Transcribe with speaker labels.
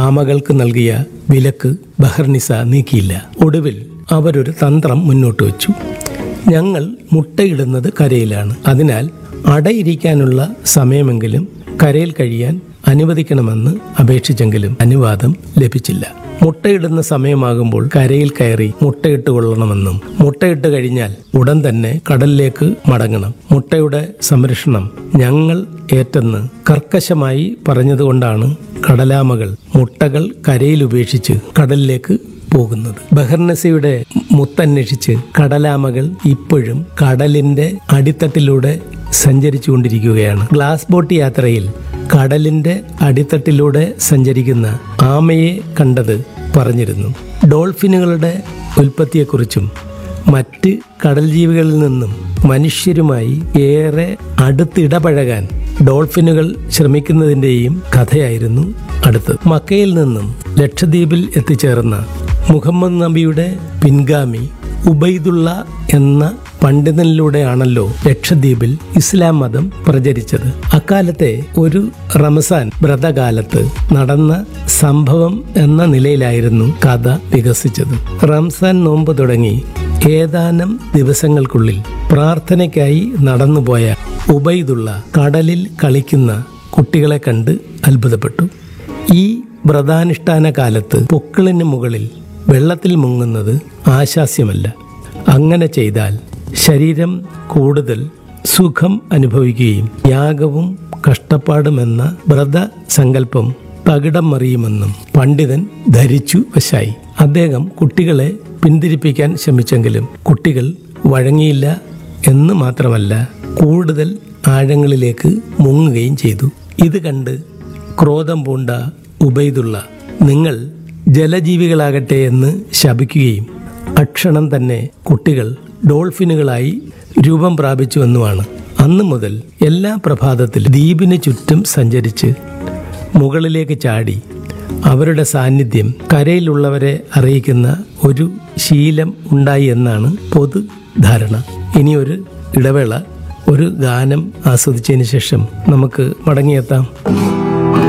Speaker 1: ആമകൾക്ക് നൽകിയ വിലക്ക് ബഹർനിസ നീക്കിയില്ല ഒടുവിൽ അവരൊരു തന്ത്രം മുന്നോട്ട് വെച്ചു ഞങ്ങൾ മുട്ടയിടുന്നത് കരയിലാണ് അതിനാൽ അടയിരിക്കാനുള്ള സമയമെങ്കിലും കരയിൽ കഴിയാൻ അനുവദിക്കണമെന്ന് അപേക്ഷിച്ചെങ്കിലും അനുവാദം ലഭിച്ചില്ല മുട്ടയിടുന്ന സമയമാകുമ്പോൾ കരയിൽ കയറി മുട്ടയിട്ട് കൊള്ളണമെന്നും മുട്ടയിട്ട് കഴിഞ്ഞാൽ ഉടൻ തന്നെ കടലിലേക്ക് മടങ്ങണം മുട്ടയുടെ സംരക്ഷണം ഞങ്ങൾ ഏറ്റെന്ന് കർക്കശമായി പറഞ്ഞതുകൊണ്ടാണ് കടലാമകൾ മുട്ടകൾ കരയിൽ ഉപേക്ഷിച്ച് കടലിലേക്ക് പോകുന്നത് ബഹർനസയുടെ മുത്തന്വേഷിച്ച് കടലാമകൾ ഇപ്പോഴും കടലിന്റെ അടിത്തട്ടിലൂടെ സഞ്ചരിച്ചുകൊണ്ടിരിക്കുകയാണ് ഗ്ലാസ് ബോട്ട് യാത്രയിൽ കടലിന്റെ അടിത്തട്ടിലൂടെ സഞ്ചരിക്കുന്ന ആമയെ കണ്ടത് പറഞ്ഞിരുന്നു ഡോൾഫിനുകളുടെ ഉൽപ്പത്തിയെക്കുറിച്ചും മറ്റ് കടൽ ജീവികളിൽ നിന്നും മനുഷ്യരുമായി ഏറെ അടുത്തിടപഴകാൻ ഡോൾഫിനുകൾ ശ്രമിക്കുന്നതിൻ്റെയും കഥയായിരുന്നു അടുത്തത് മക്കയിൽ നിന്നും ലക്ഷദ്വീപിൽ എത്തിച്ചേർന്ന മുഹമ്മദ് നബിയുടെ പിൻഗാമി ഉബൈദുള്ള എന്ന പണ്ഡിതനിലൂടെയാണല്ലോ ലക്ഷദ്വീപിൽ ഇസ്ലാം മതം പ്രചരിച്ചത് അക്കാലത്തെ ഒരു റമസാൻ വ്രതകാലത്ത് നടന്ന സംഭവം എന്ന നിലയിലായിരുന്നു കഥ വികസിച്ചത് റംസാൻ നോമ്പ് തുടങ്ങി ഏതാനും ദിവസങ്ങൾക്കുള്ളിൽ പ്രാർത്ഥനയ്ക്കായി നടന്നുപോയ ഉബൈദുള്ള കടലിൽ കളിക്കുന്ന കുട്ടികളെ കണ്ട് അത്ഭുതപ്പെട്ടു ഈ വ്രതാനുഷ്ഠാന കാലത്ത് പൊക്കിളിന് മുകളിൽ വെള്ളത്തിൽ മുങ്ങുന്നത് ആശാസ്യമല്ല അങ്ങനെ ചെയ്താൽ ശരീരം കൂടുതൽ സുഖം അനുഭവിക്കുകയും യാഗവും കഷ്ടപ്പാടുമെന്ന വ്രത സങ്കല്പം തകിടം മറിയുമെന്നും പണ്ഡിതൻ ധരിച്ചു വശായി അദ്ദേഹം കുട്ടികളെ പിന്തിരിപ്പിക്കാൻ ശ്രമിച്ചെങ്കിലും കുട്ടികൾ വഴങ്ങിയില്ല എന്ന് മാത്രമല്ല കൂടുതൽ ആഴങ്ങളിലേക്ക് മുങ്ങുകയും ചെയ്തു ഇത് കണ്ട് ക്രോധം പൂണ്ട ഉബൈദുള്ള നിങ്ങൾ ജലജീവികളാകട്ടെ എന്ന് ശപിക്കുകയും അക്ഷണം തന്നെ കുട്ടികൾ ഡോൾഫിനുകളായി രൂപം പ്രാപിച്ചുവെന്നുമാണ് അന്നു മുതൽ എല്ലാ പ്രഭാതത്തിലും ദ്വീപിന് ചുറ്റും സഞ്ചരിച്ച് മുകളിലേക്ക് ചാടി അവരുടെ സാന്നിധ്യം കരയിലുള്ളവരെ അറിയിക്കുന്ന ഒരു ശീലം ഉണ്ടായി എന്നാണ് പൊതു ധാരണ ഇനി ഒരു ഇടവേള ഒരു ഗാനം ആസ്വദിച്ചതിന് ശേഷം നമുക്ക് മടങ്ങിയെത്താം